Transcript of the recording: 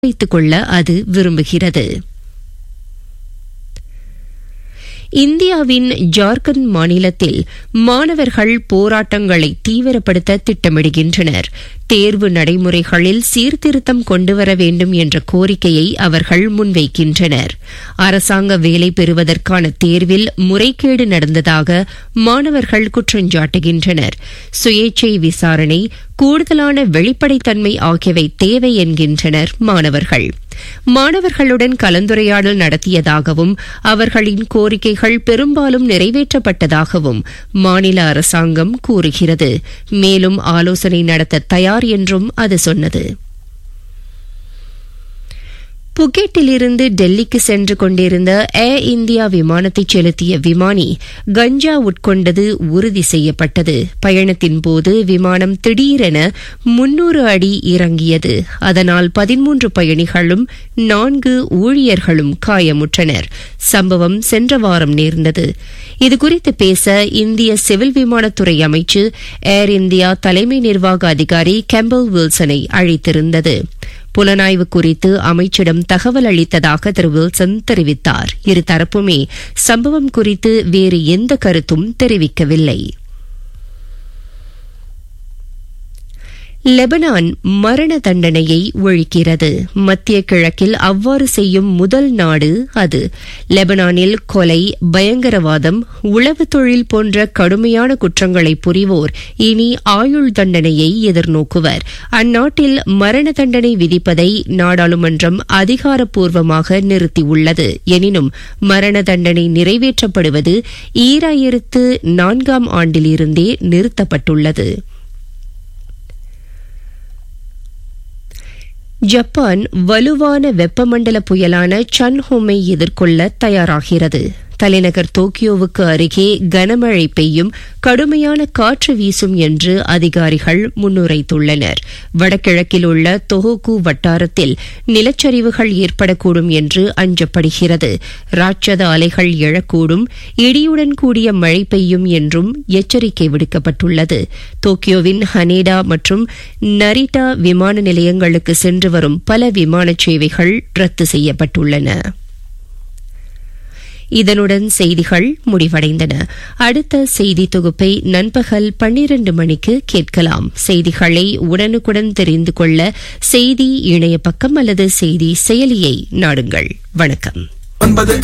வைத்துக் கொள்ள அது விரும்புகிறது இந்தியாவின் ஜார்க்கண்ட் மாநிலத்தில் மாணவர்கள் போராட்டங்களை தீவிரப்படுத்த திட்டமிடுகின்றனர் தேர்வு நடைமுறைகளில் சீர்திருத்தம் கொண்டுவர வேண்டும் என்ற கோரிக்கையை அவர்கள் முன்வைக்கின்றனர் அரசாங்க வேலை பெறுவதற்கான தேர்வில் முறைகேடு நடந்ததாக மாணவர்கள் குற்றஞ்சாட்டுகின்றனர் சுயேச்சை விசாரணை கூடுதலான வெளிப்படைத்தன்மை ஆகியவை தேவை என்கின்றனர் மாணவர்கள் மாணவர்களுடன் கலந்துரையாடல் நடத்தியதாகவும் அவர்களின் கோரிக்கைகள் பெரும்பாலும் நிறைவேற்றப்பட்டதாகவும் மாநில அரசாங்கம் கூறுகிறது மேலும் ஆலோசனை நடத்த தயார் என்றும் அது சொன்னது புகெட்டிலிருந்து டெல்லிக்கு சென்று கொண்டிருந்த ஏர் இந்தியா விமானத்தை செலுத்திய விமானி கஞ்சா உட்கொண்டது உறுதி செய்யப்பட்டது பயணத்தின் போது விமானம் திடீரென முன்னூறு அடி இறங்கியது அதனால் பதிமூன்று பயணிகளும் நான்கு ஊழியர்களும் காயமுற்றனர் சம்பவம் சென்ற வாரம் நேர்ந்தது இதுகுறித்து பேச இந்திய சிவில் விமானத்துறை அமைச்சு ஏர் இந்தியா தலைமை நிர்வாக அதிகாரி கெம்பல் வில்சனை அழைத்திருந்தது புலனாய்வு குறித்து அமைச்சிடம் தகவல் அளித்ததாக திரு வில்சன் தெரிவித்தார் இருதரப்புமே சம்பவம் குறித்து வேறு எந்த கருத்தும் தெரிவிக்கவில்லை லெபனான் மரண தண்டனையை ஒழிக்கிறது மத்திய கிழக்கில் அவ்வாறு செய்யும் முதல் நாடு அது லெபனானில் கொலை பயங்கரவாதம் உளவு தொழில் போன்ற கடுமையான குற்றங்களை புரிவோர் இனி ஆயுள் தண்டனையை எதிர்நோக்குவர் அந்நாட்டில் மரண தண்டனை விதிப்பதை நாடாளுமன்றம் அதிகாரப்பூர்வமாக நிறுத்தியுள்ளது எனினும் மரண தண்டனை நிறைவேற்றப்படுவது ஈராயிரத்து நான்காம் ஆண்டிலிருந்தே நிறுத்தப்பட்டுள்ளது ஜப்பான் வலுவான வெப்பமண்டல புயலான சன்ஹோமை எதிர்கொள்ள தயாராகிறது தலைநகர் டோக்கியோவுக்கு அருகே கனமழை பெய்யும் கடுமையான காற்று வீசும் என்று அதிகாரிகள் முன்னுரைத்துள்ளனர் வடகிழக்கில் உள்ள தொஹோகு வட்டாரத்தில் நிலச்சரிவுகள் ஏற்படக்கூடும் என்று அஞ்சப்படுகிறது ராட்சத அலைகள் எழக்கூடும் இடியுடன் கூடிய மழை பெய்யும் என்றும் எச்சரிக்கை விடுக்கப்பட்டுள்ளது டோக்கியோவின் ஹனேடா மற்றும் நரிட்டா விமான நிலையங்களுக்கு சென்று வரும் பல விமான சேவைகள் ரத்து செய்யப்பட்டுள்ளன இதனுடன் செய்திகள் முடிவடைந்தன அடுத்த செய்தி தொகுப்பை நண்பகல் பன்னிரண்டு மணிக்கு கேட்கலாம் செய்திகளை உடனுக்குடன் தெரிந்து கொள்ள செய்தி இணைய பக்கம் அல்லது செய்தி செயலியை நாடுங்கள் வணக்கம்